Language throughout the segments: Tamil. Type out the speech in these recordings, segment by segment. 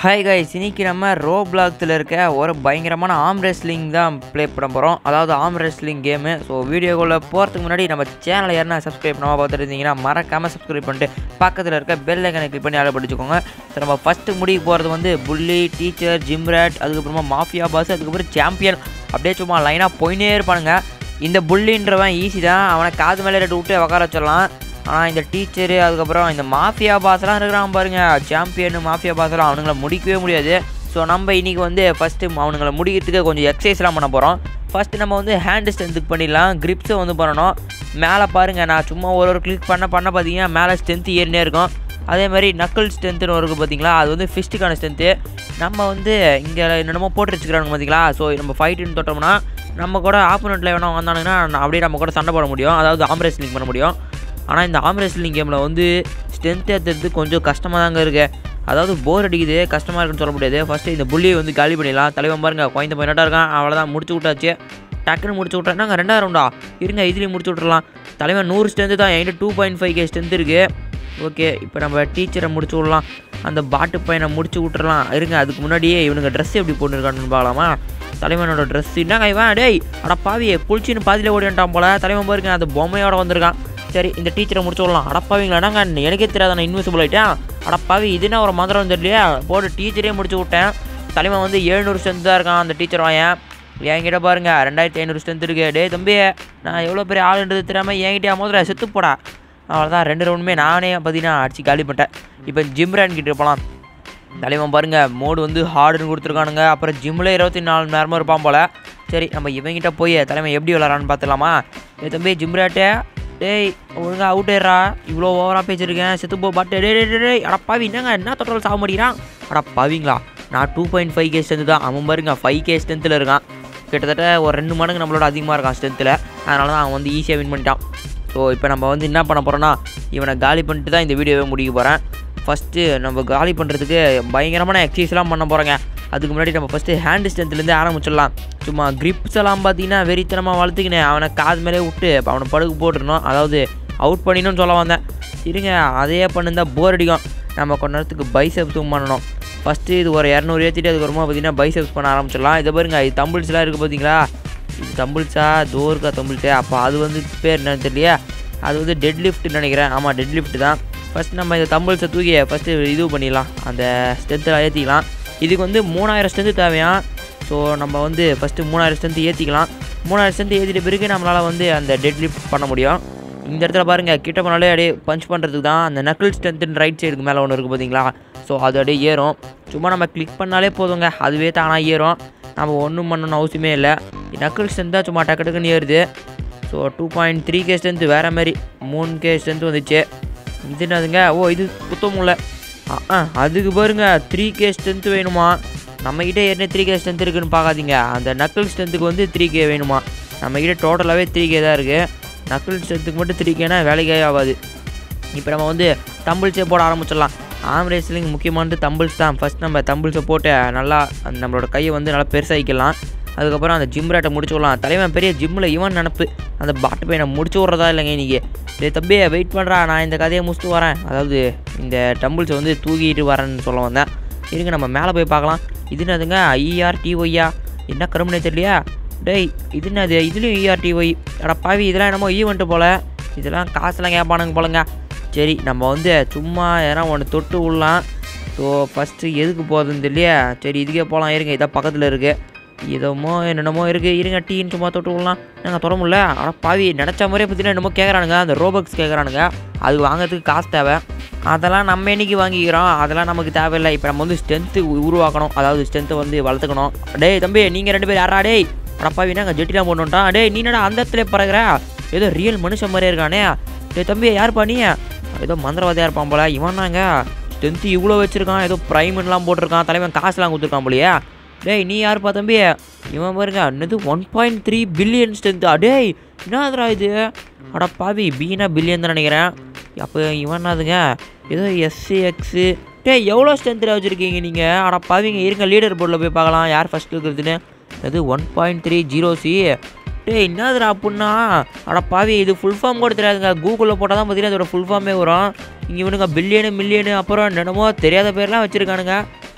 ஹாய் கைஸ் இன்னைக்கு நம்ம ரோ பிளாக்ஸில் இருக்க ஒரு பயங்கரமான ஆம் ரெஸ்லிங் தான் ப்ளே பண்ண போகிறோம் அதாவது ஆம் ரெஸ்லிங் கேமு ஸோ வீடியோக்குள்ளே போகிறதுக்கு முன்னாடி நம்ம சேனலை யாருன்னா சப்ஸ்கிரைப் பண்ணாமல் பார்த்துட்டு இருந்தீங்கன்னா மறக்காமல் சப்ஸ்கிரைப் பண்ணிட்டு பக்கத்தில் இருக்க பெல் ஐக்கனை கிளிக் பண்ணி ஆளை படிச்சுக்கோங்க ஸோ நம்ம ஃபஸ்ட்டு முடிக்க போகிறது வந்து புள்ளி டீச்சர் ஜிம்ராட் அதுக்கப்புறமா மாஃபியா பாஸ் அதுக்கப்புறம் சாம்பியன் அப்படியே சும்மா லைனாக போயினே இருப்பானுங்க இந்த புள்ளின்றவன் ஈஸி தான் அவனை காது மேலே ரெட்டு விட்டு உட்கார வச்சிடலாம் ஆனால் இந்த டீச்சரு அதுக்கப்புறம் இந்த மாஃபியா பாஸ்லாம் இருக்கிறான் பாருங்க சாம்பியன் மாஃபியா பாஸ்லாம் அவனுங்களை முடிக்கவே முடியாது ஸோ நம்ம இன்றைக்கி வந்து ஃபஸ்ட்டு அவனுங்களை முடிக்கிறதுக்கு கொஞ்சம் எக்ஸசைஸ்லாம் பண்ண போகிறோம் ஃபஸ்ட்டு நம்ம வந்து ஹேண்ட் ஸ்ட்ரென்த்துக்கு பண்ணிடலாம் கிரிப்ஸை வந்து பண்ணணும் மேலே பாருங்கள் நான் சும்மா ஒரு ஒரு கிளிக் பண்ண பண்ண பார்த்தீங்கன்னா மேலே ஸ்ட்ரென்த்து ஏறினே இருக்கும் அதே மாதிரி நக்கல் ஸ்ட்ரென்த்துன்னு இருக்குது பார்த்தீங்களா அது வந்து ஃபிஸ்ட்டுக்கான ஸ்ட்ரென்த்து நம்ம வந்து இங்கே என்னென்னமோ போட்டு வச்சுக்கிறாங்க பார்த்தீங்களா ஸோ நம்ம ஃபைட்டுன்னு தொட்டோம்னா நம்ம கூட ஆப்போனண்ட்டில் வேணா வந்தானுங்கன்னா அப்படியே நம்ம கூட சண்டை போட முடியும் அதாவது ஆம் ரெஸ்லிங் பண்ண முடியும் ஆனால் இந்த ஆம் ரெஸ்லிங் கேமில் வந்து ஸ்ட்ரென்த் ஏற்றுறது கொஞ்சம் கஷ்டமாக தாங்க இருக்கு அதாவது போர் அடிக்குது கஷ்டமாக இருக்குன்னு சொல்ல முடியாது ஃபஸ்ட்டு இந்த புள்ளியை வந்து காலி பண்ணிடலாம் தலைவன் பாருங்க குழந்த பையனாட்டா இருக்கான் அவ்வளோதான் முடிச்சு விட்டாச்சு டக்குன்னு முடிச்சு விட்றேன் நாங்கள் ரெண்டாயிரம் ரவுண்டா இருங்க இதுலேயும் முடிச்சு விட்றலாம் தலைவன் நூறு ஸ்ட்ரென்த்து தான் என்கிட்ட two point five K strength இருக்குது ஓகே இப்போ நம்ம டீச்சரை முடிச்சு விடலாம் அந்த பாட்டு பையனை முடிச்சு விட்றலாம் இருங்க அதுக்கு முன்னாடியே இவனுங்க ட்ரெஸ் எப்படி போட்டுருக்கான்னு பார்க்கலாமா தலைவனோட ட்ரெஸ் என்னங்க இவன் டேய் அட பாவியே குளிச்சின்னு பாதியில் ஓடிட்டான் போல தலைவன் பாருங்க அந்த பொம்மையோட வந்திருக்கான் சரி இந்த டீச்சரை முடிச்சு விடலாம் அடப்பாவிங்களா நாங்கள் எனக்கே தெரியாத நான் இன்விசிபிள் ஆகிட்டேன் அடப்பாவி இதுனா ஒரு மந்திரம் தெரியலையா போட்டு டீச்சரே முடிச்சு விட்டேன் தலைவன் வந்து எழுநூறு ஸ்ட்ரென்த் தான் இருக்கான் அந்த டீச்சர் வாயன் என்கிட்ட பாருங்க ரெண்டாயிரத்தி ஐநூறு ஸ்ட்ரென்த் இருக்கு டேய் தம்பி நான் எவ்வளோ பெரிய ஆளுன்றது தெரியாமல் என்கிட்ட முதல்ல செத்து போடா அவ்வளோதான் ரெண்டு ரவுண்டுமே நானே பார்த்தீங்கன்னா அடிச்சு காலி பண்ணிட்டேன் இப்போ ஜிம்ரான் கிட்ட போகலாம் தலைவன் பாருங்க மோடு வந்து ஹார்டுன்னு கொடுத்துருக்கானுங்க அப்புறம் ஜிம்மில் இருபத்தி நாலு மணி நேரமும் இருப்பான் போல் சரி நம்ம இவங்கிட்ட போய் தலைவன் எப்படி விளாட்றான்னு பார்த்துலாமா ஏ தம்பி ஜிம்ராட்டே டேய் ஒழுங்கா அவுட் ஏறா இவ்வளோ ஓவராக பேசியிருக்கேன் செத்து போ பாட்டு டே டே டே டேய் அட பாவி என்னங்க என்ன தொட்டாலும் சாக மாட்டேங்கிறான் அட பாவிங்களா நான் two point five K strength தான் அவன் பாருங்க ஃபைவ் கே ஸ்ட்ரென்த்தில் இருக்கான் கிட்டத்தட்ட ஒரு ரெண்டு மடங்கு நம்மளோட அதிகமாக இருக்கான் ஸ்ட்ரென்த்தில் அதனால தான் அவன் வந்து ஈஸியாக வின் பண்ணிட்டான் ஸோ இப்போ நம்ம வந்து என்ன பண்ண போகிறோன்னா இவனை காலி பண்ணிட்டு தான் இந்த வீடியோவை முடிக்க போகிறேன் ஃபஸ்ட்டு நம்ம காலி பண்ணுறதுக்கு பயங்கரமான எக்ஸசைஸ்லாம் பண்ண போகிறோங்க அதுக்கு முன்னாடி நம்ம ஃபஸ்ட்டு ஹேண்ட் ஸ்ட்ரென்த்லேருந்து ஆரம்பிச்சிடலாம் சும்மா கிரிப்ஸ் எல்லாம் பார்த்தீங்கன்னா வெறித்தனமாக வளர்த்துக்கினேன் அவனை காது மேலே விட்டு அவனை படுக்கு போட்டுருணும் அதாவது அவுட் பண்ணிடணும்னு சொல்ல வந்தேன் இருங்க அதையே பண்ணிருந்தா போர் அடிக்கும் நம்ம கொஞ்ச நேரத்துக்கு பைசப்ஸும் பண்ணணும் ஃபஸ்ட்டு இது ஒரு இரநூறு ஏற்றிட்டு அதுக்கப்புறமா பார்த்தீங்கன்னா பைசப்ஸ் பண்ண ஆரம்பிச்சிடலாம் இதை பாருங்க இது தம்பிள்ஸ்லாம் இருக்குது பார்த்தீங்களா இது தம்பிள்ஸா தோர்க்கா தம்பிள்ஸே அப்போ அது வந்து பேர் என்னன்னு தெரியலையா அது வந்து டெட் லிஃப்ட்னு நினைக்கிறேன் ஆமாம் டெட் லிஃப்ட் தான் ஃபஸ்ட் நம்ம இந்த தம்பிள்ஸை தூக்கி ஃபஸ்ட்டு இது பண்ணிடலாம் அந்த ஸ்ட்ரென்த்தில் ஏற்றிக்கலாம் இதுக்கு வந்து மூணாயிரம் ஸ்ட்ரென்த்து தேவையாம் ஸோ நம்ம வந்து ஃபஸ்ட்டு மூணாயிரம் ஸ்ட்ரென்த்து ஏற்றிக்கலாம் மூணாயிரம் ஸ்ட்ரென்த்து ஏற்றிட்ட பிறகு நம்மளால் வந்து அந்த டெட் லிஃப்ட் பண்ண முடியும் இந்த இடத்துல பாருங்கள் கிட்ட போனாலே அப்படியே பஞ்ச் பண்ணுறதுக்கு தான் அந்த நக்கிள் ஸ்ட்ரென்த்துன்னு ரைட் சைடுக்கு மேலே ஒன்று இருக்குது பார்த்தீங்களா ஸோ அது அப்படியே ஏறும் சும்மா நம்ம கிளிக் பண்ணாலே போதுங்க அதுவே தானாக ஏறும் நம்ம ஒன்றும் பண்ணணும்னு அவசியமே இல்லை நக்கிள் ஸ்ட்ரென்த் தான் சும்மா டக்கு டக்குன்னு ஏறுது so two point three K strength வேறு மாதிரி மூணு கே ஸ்ட்ரென்த் வந்துச்சு இது என்னதுங்க ஓ இது குத்தம் இல்லை ஆ அதுக்கு பாருங்க த்ரீ கே ஸ்ட்ரென்த்து வேணுமா நம்மக்கிட்ட ஏற்கனவே த்ரீ கே ஸ்ட்ரென்த் இருக்குன்னு பார்க்காதீங்க அந்த நக்கிள் ஸ்ட்ரென்த்துக்கு வந்து த்ரீ கே வேணுமா நம்மக்கிட்ட டோட்டலாகவே த்ரீ கே தான் இருக்குது நக்கிள் ஸ்ட்ரென்த்துக்கு மட்டும் த்ரீ கேனா வேலைக்கே ஆகாது இப்போ நம்ம வந்து தம்பிள்ஸே போட ஆரம்பிச்சிடலாம் ஆம் ரேஸ்லிங் முக்கியமானது தம்பிள்ஸ் தான் ஃபஸ்ட் நம்ம தம்பிள்ஸை போட்டு நல்லா அந்த நம்மளோட கையை வந்து நல்லா பெருசாகிக்கலாம் அதுக்கப்புறம் அந்த ஜிம் ரேட்டை முடிச்சு விடலாம் தலைவன் பெரிய ஜிம்மில் இவன் நினப்பு அந்த பாட்டு பையனை முடிச்சு விட்றதா இல்லைங்க இன்றைக்கி டே தம்பி வெயிட் பண்ணுறா நான் இந்த கதையை முடிச்சுட்டு வரேன் அதாவது இந்த டம்பிள்ஸை வந்து தூக்கிட்டு வரேன்னு சொல்ல வந்தேன் இருங்க நம்ம மேலே போய் பார்க்கலாம் இது என்னதுங்க ஐஆர் டிஒய்யா என்ன கரும்புனே தெரியலையா டேய் இது என்னது இதுலேயும் இஆர் டிஒய் அட பாவி இதெல்லாம் என்னமோ ஈவெண்ட்டு போல் இதெல்லாம் காசுலாம் கேட்பானுங்க போலங்க சரி நம்ம வந்து சும்மா எதனா ஒன்று தொட்டு விடலாம் ஸோ ஃபஸ்ட்டு எதுக்கு போகுதுன்னு தெரியலையா சரி இதுக்கே போகலாம் இருங்க இதான் பக்கத்தில் இருக்குது இதமோ என்னென்னமோ இருக்குது இருங்க டீன்னு சும்மா தொட்டு விடலாம் நாங்கள் தொட முடியல ஆனால் பாவி நினச்ச மாதிரியே பார்த்தீங்கன்னா என்னமோ கேட்குறானுங்க அந்த ரோபக்ஸ் கேட்குறானுங்க அது வாங்குறதுக்கு காசு தேவை அதெல்லாம் நம்ம என்னைக்கு வாங்கிக்கிறோம் அதெல்லாம் நமக்கு தேவையில்லை இப்போ நம்ம வந்து ஸ்ட்ரென்த்து உருவாக்கணும் அதாவது ஸ்ட்ரென்த்தை வந்து வளர்த்துக்கணும் டேய் தம்பி நீங்கள் ரெண்டு பேர் யாரா டேய் அடப்பாவி நாங்கள் ஜெட்டிலாம் போட்டுட்டான் டேய் நீ என்னடா அந்த இடத்துல பறகுற ஏதோ ரியல் மனுஷன் மாதிரியே இருக்கானே டேய் தம்பி யாருப்பா நீ ஏதோ மந்திரவாதியாக இருப்பான் போல இவனாங்க ஸ்ட்ரென்த்து இவ்வளோ வச்சுருக்கான் ஏதோ ப்ரைமெண்ட்லாம் போட்டிருக்கான் தலைவன் காசுலாம் கொடுத்துருக்கான் போலையே டேய் நீ யாருப்பா தம்பி இவன் பாருங்க என்னது one point three billion strength டேய் என்னதுடா இது அட பாவி பீனா பில்லியன் தான் நினைக்கிறேன் அப்போ இவன் என்னதுங்க ஏதோ எஸ்சி எக்ஸு டேய் எவ்வளோ ஸ்ட்ரென்த்தில் வச்சுருக்கீங்க நீங்கள் அட பாவிங்க இருங்க லீடர் போர்டில் போய் பார்க்கலாம் யார் ஃபஸ்ட்டு இருக்கிறதுன்னு அது one point three zero C டேய் என்னதுடா அப்படின்னா அட பாவி இது ஃபுல் ஃபார்ம் கூட தெரியாதுங்க கூகுளில் போட்டால் தான் பார்த்தீங்கன்னா அதோட ஃபுல் ஃபார்மே வரும் இங்கே இவனுங்க பில்லியனு மில்லியனு அப்புறம் என்னமோ தெரியாத பேர்லாம் வச்சுருக்கானுங்க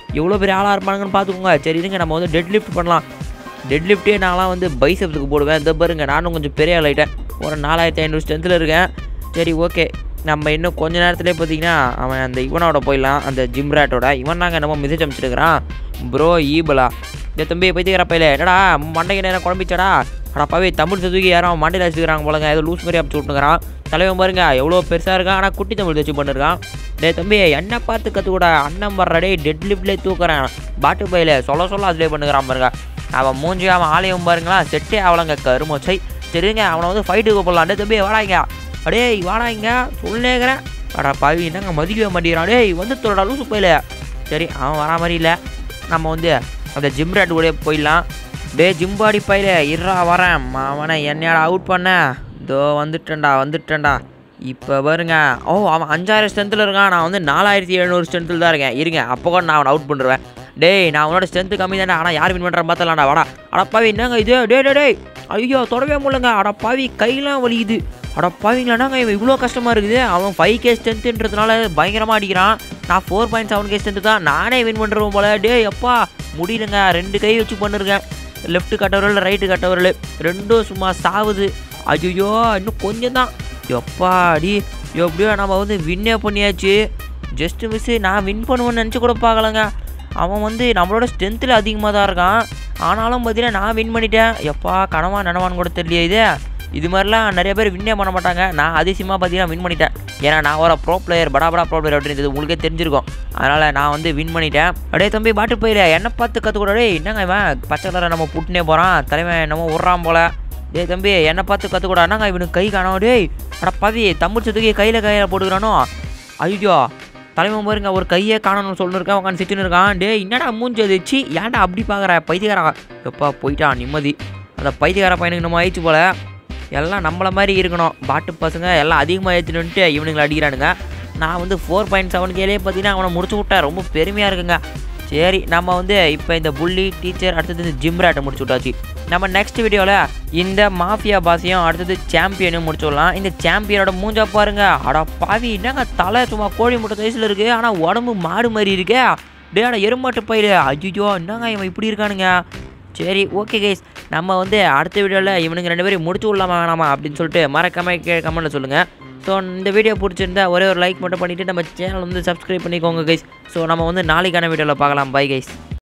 எவ்வளோ பெரிய ஆளாக இருப்பானுங்கன்னு பார்த்துக்கோங்க சரி இருங்க நம்ம வந்து டெட் லிஃப்ட் பண்ணலாம் டெட் லிஃப்ட்டே நான்லாம் வந்து பைசப்ஸுக்கு போடுவேன் இந்த பாருங்க நானும் கொஞ்சம் பெரிய ஆளாயிட்டேன் ஒரு நாலாயிரத்தி ஐநூறு ஸ்ட்ரென்த்தில் இருக்கேன் சரி ஓகே நம்ம இன்னும் கொஞ்ச நேரத்துலேயே பார்த்தீங்கன்னா அவன் அந்த இவனோட போயிடலாம் அந்த ஜிம் ராட்டோட இவன் நாங்கள் நம்ம மிதிச்சு அமைச்சிருக்கிறான் ப்ரோ ஈபலா இந்த தம்பி பைத்தியக்கிற பையில என்னடா மண்டைக்கு நேரம் குழம்பிச்சாடா அடா பாவே தமிழ் தூக்கி யாரும் மண்டையில் வச்சுக்கிறாங்க போலங்க ஏதோ லூஸ் மாதிரி அமைச்சு விட்டுக்கிறான் தலைவன் பாருங்க எவ்வளோ பெருசாக இருக்கான் ஆனால் குட்டி தமிழ் வச்சு பண்ணிருக்கான் டேய் தம்பி என்ன பார்த்து கற்றுக்கூட அண்ணன் வர்ற டே டெட் லிஃப்ட்லேயே தூக்குறேன் பாட்டு பையில சொல்ல சொல்ல அதிலே பண்ணுகிறான் பாருங்க அவன் மூஞ்சி அவன் ஆலயம் பாருங்களா செட்டே அவளங்க கருமச்சை சரிங்க அவனை வந்து ஃபைட்டுக்கு போடலாம் டே தம்பி வாடாங்க அடே வாடாங்க சொல்லேங்கிறேன் அடா பாவி என்னங்க மதிக்கவே மாட்டேங்கிறான் டேய் வந்து தோடா லூசு போயில சரி அவன் வரா மாதிரி இல்லை நம்ம வந்து அந்த ஜிம் ராட் கூட போயிடலாம் டே ஜிம் பாடி பையில இருறா வரேன் அவனை என்னையாடா அவுட் பண்ண இதோ வந்துட்டேன்டா வந்துட்டேன்டா இப்போ பாருங்க ஓ அவன் அஞ்சாயிரம் ஸ்ட்ரென்த்தில் இருக்கான் நான் வந்து நாலாயிரத்தி எழுநூறு ஸ்ட்ரென்த்தில் தான் இருக்கேன் இருங்க அப்போ கூட நான் அவனை அவுட் பண்ணுறேன் டேய் நான் உன்னோட ஸ்ட்ரென்த்து கம்மி தானே ஆனால் யார் வின் பண்ணுறேன் பார்த்தலாம்டா வாடா அட பாவி என்னங்க இது டே டே டேய் ஐயோ தொடவே முடியலங்க அட பாவி கையெல்லாம் வலிக்குது அட பாவிங்களாண்ணாங்க இவன் இவ்வளோ கஷ்டமாக இருக்குது அவன் ஃபைவ் கே ஸ்ட்ரென்த்துன்றதுனால பயங்கரமாக அடிக்கிறான் நான் four point seven K strength தான் நானே வின் பண்ணுறோம் போல டேய் எப்பா முடியலங்க ரெண்டு கை வச்சு பண்ணிருக்கேன் லெஃப்ட் கட்டவரல் ரைட்டு கட்டவரல் ரெண்டும் சும்மா சாவுது ஐயோ இன்னும் கொஞ்சம் தான் எப்பா அடி எப்படியோ நம்ம வந்து வின்னே பண்ணியாச்சு ஜஸ்ட்டு மிஸ்ஸு நான் வின் பண்ணுவேன்னு நினச்சி கூட பார்க்கலங்க அவன் வந்து நம்மளோட ஸ்ட்ரென்த்தில் அதிகமாக தான் இருக்கான் ஆனாலும் பார்த்தீங்கன்னா நான் வின் பண்ணிட்டேன் எப்பா கனவா நனவான்னு கூட தெரியல இது இது மாதிரிலாம் நிறைய பேர் வின்னே பண்ண மாட்டாங்க நான் அதிசயமாக பார்த்தீங்கன்னா வின் பண்ணிட்டேன் ஏன்னா நான் ஒரு ப்ரோ பிளேயர் படா படா ப்ரோ பிளேயர் அப்படின்றது உங்களுக்கே தெரிஞ்சிருக்கும் அதனால் நான் வந்து வின் பண்ணிட்டேன் அப்படியே தம்பி பாட்டு போயில என்ன பார்த்து கற்றுக்கூட டேய் என்னங்க இவன் பச்சை கலரை நம்ம புட்டுனே போகிறான் தலைவன் என்னமோ விட்றான் போல டேய் தம்பி என்ன பார்த்து கற்றுக்கூடா என்னங்க இவனுக்கு கை காணோம் டேய் அட பவி தமிழ் சுத்துக்கி கையில் கையில் போட்டுக்கிறானோ ஐயோ தலைவன் பாருங்க ஒரு கையே காணணும்னு சொல்லிருக்கான் உட்காந்து சிட்டுன்னு இருக்கான் டேய் என்னடா மூஞ்சி அது சி ஏன்டா அப்படி பார்க்குற பைத்தியக்காரா எப்பா போயிட்டான் நிம்மதி அந்த பைத்தியக்கார பையனுக்கு நம்ம ஆயிடுச்சு போல எல்லாம் நம்மள மாதிரி இருக்கணும் பாட்டு பசங்க எல்லாம் அதிகமாக ஏற்றினுன்ட்டு இவனுங்களை அடிக்கிறானுங்க நான் வந்து ஃபோர் பாயிண்ட் செவன் கேலே பார்த்தீங்கன்னா அவனை முடிச்சு விட்டேன் ரொம்ப பெருமையாக இருக்குங்க சரி நம்ம வந்து இப்போ இந்த புள்ளி டீச்சர் அடுத்தது இந்த ஜிம் ராட்டை முடிச்சு விட்டாச்சு நம்ம நெக்ஸ்ட் வீடியோவில் இந்த மாஃபியா பாஸையும் அடுத்தது சாம்பியனையும் முடிச்சுடலாம் இந்த சாம்பியனோட மூஞ்சா பாருங்க அட பாவி என்னங்க தலை சும்மா கோழி முட்டை சைஸில் இருக்குது ஆனால் உடம்பு மாடு மாதிரி இருக்கே டேடா எருமாட்டு பயிர் ஐயோ என்னங்க இவன் இப்படி இருக்கானுங்க சரி ஓகே கைஸ் நம்ம வந்து அடுத்த வீடியோவில் இவனுங்க ரெண்டு பேரும் முடிச்சு விடலாமா வேணாமா அப்படின்னு சொல்லிட்டு மறக்காம கே கமெண்ட்டில் சொல்லுங்கள் ஸோ இந்த வீடியோ பிடிச்சிருந்தா ஒரே ஒரு லைக் மட்டும் பண்ணிவிட்டு நம்ம சேனல் வந்து சப்ஸ்கிரைப் பண்ணிக்கோங்க கைஸ் ஸோ நம்ம வந்து நாளைக்கான வீடியோவில் பார்க்கலாம் பை கைஸ்